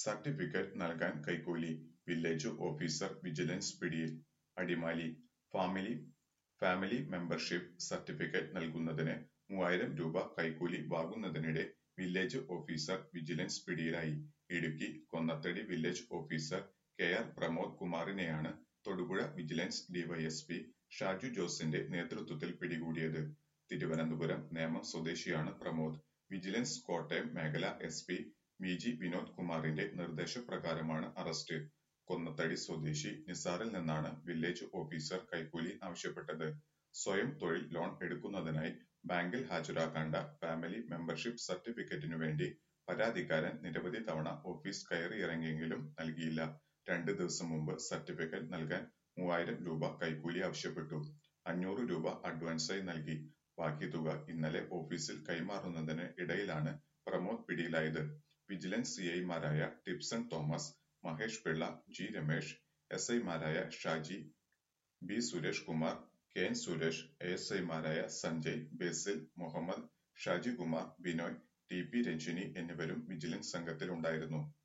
certificate നൽകാൻ കൈക്കൂലി village officer vigilance പിടിയിൽ Adimali family family membership certificate നൽകുന്നതിന് മൂവായിരം രൂപ കൈക്കൂലി വാങ്ങുന്നതിനിടെ വില്ലേജ് ഓഫീസർ വിജിലൻസ് പിടിയിലായി Idukki Konnathady village officer K R Pramod കുമാറിനെയാണ് തൊടുപുഴ വിജിലൻസ് ഡിവൈഎസ്പി ഷാജു ജോസിന്റെ നേതൃത്വത്തിൽ പിടികൂടിയത് തിരുവനന്തപുരം നേമം സ്വദേശിയാണ് പ്രമോദ് വിജിലൻസ് കോട്ടയം മേഖല S P V G Vinod കുമാറിന്റെ നിർദ്ദേശപ്രകാരമാണ് അറസ്റ്റ് കൊന്നത്തടി സ്വദേശി നിസാറിൽ നിന്നാണ് വില്ലേജ് ഓഫീസർ കൈക്കൂലി ആവശ്യപ്പെട്ടത് സ്വയം തൊഴിൽ ലോൺ എടുക്കുന്നതിനായി ബാങ്കിൽ ഹാജരാക്കേണ്ട ഫാമിലി മെമ്പർഷിപ്പ് സർട്ടിഫിക്കറ്റിനു വേണ്ടി പരാതിക്കാരൻ നിരവധി തവണ ഓഫീസ് കയറിയിറങ്ങിയെങ്കിലും നൽകിയില്ല രണ്ട് ദിവസം മുമ്പ് സർട്ടിഫിക്കറ്റ് നൽകാൻ മൂവായിരം രൂപ കൈക്കൂലി ആവശ്യപ്പെട്ടു അഞ്ഞൂറ് രൂപ അഡ്വാൻസായി നൽകി ബാക്കി തുക ഇന്നലെ ഓഫീസിൽ കൈമാറുന്നതിന് ഇടയിലാണ് പ്രമോദ് പിടിയിലായത് വിജിലൻസ് സിഐമാരായ ടിപ്സൺ തോമസ് മഹേഷ് പിള്ള ജി രമേശ് എസ് ഐമാരായ Shaji B Suresh Kumar K N Suresh S ഐമാരായ സഞ്ജയ് ബേസിൽ മുഹമ്മദ് ഷാജികുമാർ ബിനോയ് ടി പി രഞ്ജിനി എന്നിവരും വിജിലൻസ് സംഘത്തിലുണ്ടായിരുന്നു